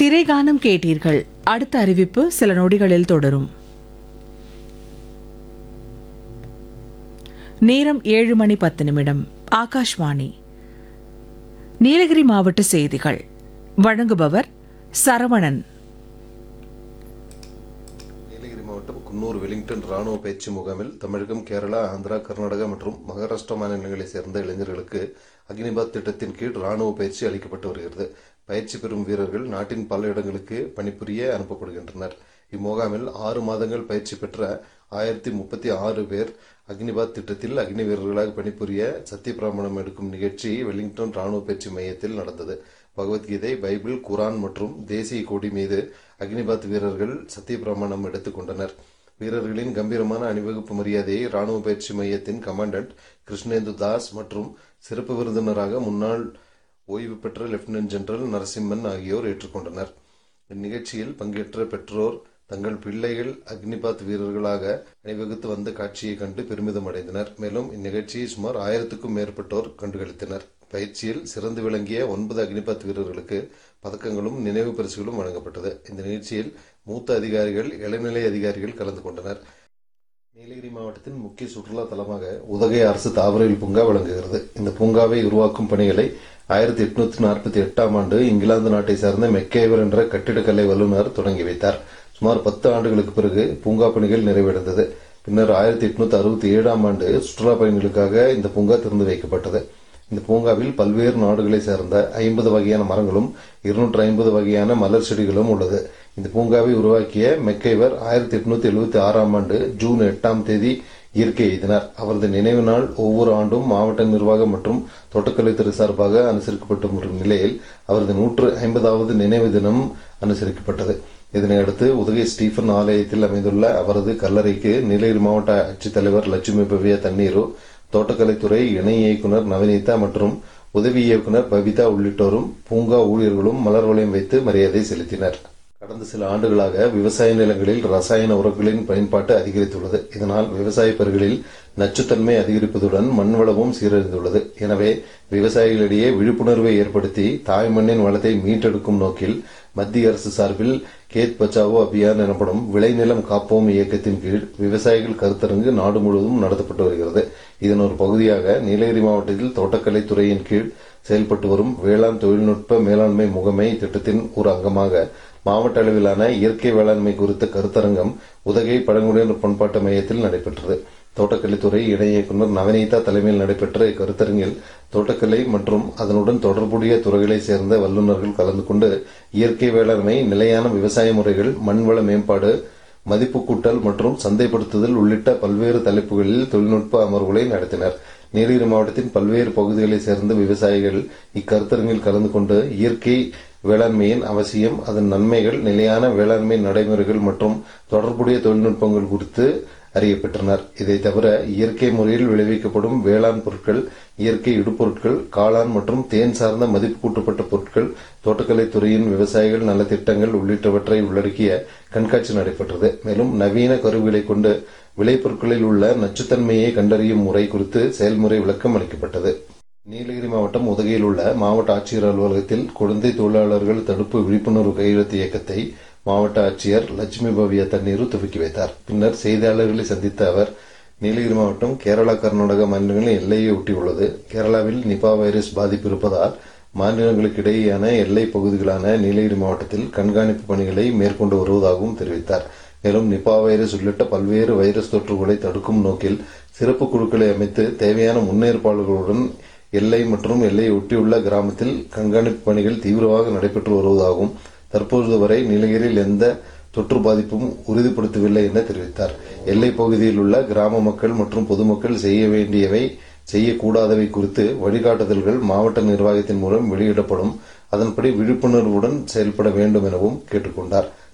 திரைகானம் கேட்டீர்கள் அடுத்த அறிவிப்பு சில நொடிகளில் தொடரும் நேரம் ஏழு மணி பத்து நிமிடம் ஆகாஷ்வாணி நீலகிரி மாவட்ட செய்திகள் வழங்குபவர் சரவணன் நீலகிரி மாவட்டம் குன்னூர் வெலிங்டன் ராணுவ பயிற்சி முகாமில் தமிழகம் கேரளா ஆந்திரா கர்நாடகா மற்றும் மகாராஷ்டிரா மாநிலங்களைச் சேர்ந்த இளைஞர்களுக்கு அக்னிபாத் திட்டத்தின் கீழ் ராணுவ பயிற்சி அளிக்கப்பட்டு வருகிறது பயிற்சி பெறும் வீரர்கள் நாட்டின் பல இடங்களுக்கு பணிபுரிய அனுப்பப்படுகின்றனர் இம்முகாமில் ஆறு மாதங்கள் பயிற்சி பெற்ற ஆயிரத்தி முப்பத்தி ஆறு பேர் அக்னிபாத் திட்டத்தில் அக்னி வீரர்களாக பணிபுரிய சத்தியப்பிரமாணம் எடுக்கும் நிகழ்ச்சி வெலிங்டன் ராணுவ பயிற்சி மையத்தில் நடந்தது பகவத்கீதை பைபிள் குரான் மற்றும் தேசிய கொடி மீது அக்னிபாத் வீரர்கள் சத்தியப்பிரமாணம் எடுத்துக் கொண்டனர் வீரர்களின் கம்பீரமான அணிவகுப்பு மரியாதையை ராணுவ பயிற்சி மையத்தின் கமாண்டன்ட் கிருஷ்ணேந்து தாஸ் மற்றும் சிறப்பு விருந்தினராக முன்னாள் ஓய்வு பெற்ற லெப்டினன்ட் ஜெனரல் நரசிம்மன் ஆகியோர் ஏற்றுக்கொண்டனர் இந்நிகழ்ச்சியில் பங்கேற்ற பெற்றோர் தங்கள் பிள்ளைகள் அக்னிபாத் வீரர்களாக அணிவகுத்து வந்த காட்சியை கண்டு பெருமிதம் அடைந்தனர் மேலும் இந்நிகழ்ச்சியை சுமார் ஆயிரத்துக்கும் மேற்பட்டோர் கண்டுகளித்தனர் பயிற்சியில் சிறந்து விளங்கிய ஒன்பது அக்னிபாத் வீரர்களுக்கு பதக்கங்களும் நினைவு பரிசுகளும் வழங்கப்பட்டது இந்த நிகழ்ச்சியில் மூத்த அதிகாரிகள் இளநிலை அதிகாரிகள் கலந்து கொண்டனர் நீலகிரி மாவட்டத்தின் முக்கிய சுற்றுலா தலமாக உதகை அரசு தாவரவியல் பூங்கா விளங்குகிறது இந்த பூங்காவை உருவாக்கும் பணிகளை ஆயிரத்தி எட்நூத்தி நாற்பத்தி எட்டாம் ஆண்டு இங்கிலாந்து நாட்டை சேர்ந்த மெக்கேவர் என்ற கட்டிடக்கலை வல்லுநர் தொடங்கி வைத்தார் சுமார் பத்து ஆண்டுகளுக்கு பிறகு பூங்கா பணிகள் நிறைவடைந்தது பின்னர் ஆயிரத்தி எட்நூத்தி அறுபத்தி ஏழாம் ஆண்டு சுற்றுலா பயணிகளுக்காக இந்த பூங்கா திறந்து வைக்கப்பட்டது இந்த பூங்காவில் பல்வேறு நாடுகளை சேர்ந்த ஐம்பது வகையான மரங்களும் இருநூற்று ஐம்பது வகையான மலர் செடிகளும் உள்ளது இந்த பூங்காவை உருவாக்கிய மெக்கைவர் ஆயிரத்தி எட்நூத்தி எழுபத்தி ஆறாம் ஆண்டு ஜூன் எட்டாம் தேதி இயற்கை எய்தினார் அவரது நினைவு நாள் ஒவ்வொரு ஆண்டும் மாவட்ட நிர்வாகம் மற்றும் தோட்டக்கலைத்துறை சார்பாக அனுசரிக்கப்பட்டு வரும் நிலையில் அவரது நூற்று ஐம்பதாவது நினைவு தினம் அனுசரிக்கப்பட்டது இதனையடுத்து உதகை ஸ்டீபன் ஆலயத்தில் அமைந்துள்ள அவரது கல்லறைக்கு நீலகிரி மாவட்ட ஆட்சித்தலைவர் லட்சுமி பவ்யா தண்ணீரு தோட்டக்கலைத்துறை இணை இயக்குநர் நவநீதா மற்றும் உதவி இயக்குநர் பபிதா உள்ளிட்டோரும் பூங்கா ஊழியர்களும் மலர் வளையம் வைத்து மரியாதை செலுத்தினர் கடந்த சில ஆண்டுகளாக விவசாய நிலங்களில் ரசாயன உரங்களின் பயன்பாட்டு அதிகரித்துள்ளது இதனால் விவசாய பயிர்களில் நச்சுத்தன்மை அதிகரிப்பதுடன் மண் வளமும் சீரழிந்துள்ளது எனவே விவசாயிகளிடையே விழிப்புணர்வை ஏற்படுத்தி தாய் மண்ணின் வளத்தை மீட்டெடுக்கும் நோக்கில் மத்திய அரசு சார்பில் கேத் பச்சாவோ அபியான் எனப்படும் விளைநிலம் காப்போம் இயக்கத்தின் கீழ் விவசாயிகள் கருத்தரங்கு நாடு முழுவதும் நடத்தப்பட்டு வருகிறது இதன் ஒரு பகுதியாக நீலகிரி மாவட்டத்தில் தோட்டக்கலை துறையின் கீழ் செயல்பட்டு வரும் வேளாண் தொழில்நுட்ப மேலாண்மை முகமை திட்டத்தின் ஒரு அங்கமாக மாவட்ட அளவிலான இயற்கை வேளாண்மை குறித்த கருத்தரங்கம் உதகை பழங்குடியினர் பண்பாட்டு மையத்தில் நடைபெற்றது தோட்டக்கலைத்துறை இணை இயக்குநர் நவநீதா தலைமையில் நடைபெற்ற இக்கருத்தரங்கில் தோட்டக்கலை மற்றும் அதனுடன் தொடர்புடைய துறைகளைச் சேர்ந்த வல்லுநர்கள் கலந்து கொண்டு இயற்கை வேளாண்மை நிலையான விவசாய முறைகள் மண்வள மேம்பாடு மதிப்பு கூட்டல் மற்றும் சந்தைப்படுத்துதல் உள்ளிட்ட பல்வேறு தலைப்புகளில் தொழில்நுட்ப அமர்வுகளை நடத்தினர் நீலகிரி மாவட்டத்தின் பல்வேறு பகுதிகளைச் சேர்ந்த விவசாயிகள் இக்கருத்தரங்கில் கலந்து கொண்டு இயற்கை வேளாண்மையின் அவசியம் அதன் நன்மைகள் நிலையான வேளாண்மை நடைமுறைகள் மற்றும் தொடர்புடைய தொழில்நுட்பங்கள் குறித்து அறியப்பெற்றனர் இதை தவிர இயற்கை முறையில் விளைவிக்கப்படும் வேளாண் பொருட்கள் இயற்கை இடுபொருட்கள் காளான் மற்றும் தேன் சார்ந்த மதிப்பு கூட்டப்பட்ட பொருட்கள் தோட்டக்கலைத் துறையின் விவசாயிகள் நலத்திட்டங்கள் உள்ளிட்டவற்றை உள்ளடக்கிய கண்காட்சி நடைபெற்றது மேலும் நவீன கருவிகளை கொண்டு விளைபொருட்களில் உள்ள நச்சுத்தன்மையை கண்டறியும் முறை குறித்து செயல்முறை விளக்கம் அளிக்கப்பட்டது நீலகிரி மாவட்டம் உதகையில் உள்ள மாவட்ட ஆட்சியர் அலுவலகத்தில் குழந்தை தொழிலாளர்கள் தடுப்பு விழிப்புணர்வு கையெழுத்து இயக்கத்தை மாவட்ட ஆட்சியர் லட்சுமி பவ்யா தண்ணீரு துவக்கி வைத்தார் பின்னர் செய்தியாளர்களை சந்தித்த அவர் நீலகிரி மாவட்டம் கேரளா கர்நாடகா மாநிலங்களின் எல்லையை ஒட்டியுள்ளது கேரளாவில் நிபா வைரஸ் பாதிப்பு இருப்பதால் மாநிலங்களுக்கு இடையேயான எல்லை பகுதிகளான நீலகிரி மாவட்டத்தில் கண்காணிப்பு பணிகளை மேற்கொண்டு வருவதாகவும் தெரிவித்தார் மேலும் நிபா வைரஸ் உள்ளிட்ட பல்வேறு வைரஸ் தொற்றுகளை தடுக்கும் நோக்கில் சிறப்பு குழுக்களை அமைத்து தேவையான முன்னேற்பாடுகளுடன் எல்லை மற்றும் எல்லையை ஒட்டியுள்ள கிராமத்தில் கண்காணிப்பு பணிகள் தீவிரமாக நடைபெற்று வருவதாகவும் தற்போது வரை நீலகிரியில் எந்த தொற்று பாதிப்பும் உறுதிப்படுத்தவில்லை என தெரிவித்தார் எல்லை பகுதியில் உள்ள கிராம மக்கள் மற்றும் பொதுமக்கள் செய்ய வேண்டியவை செய்யக்கூடாதவை குறித்து வழிகாட்டுதல்கள் மாவட்ட நிர்வாகத்தின் மூலம் வெளியிடப்படும் அதன்படி விழிப்புணர்வுடன் செயல்பட வேண்டும் எனவும் கேட்டுக்கொண்டார்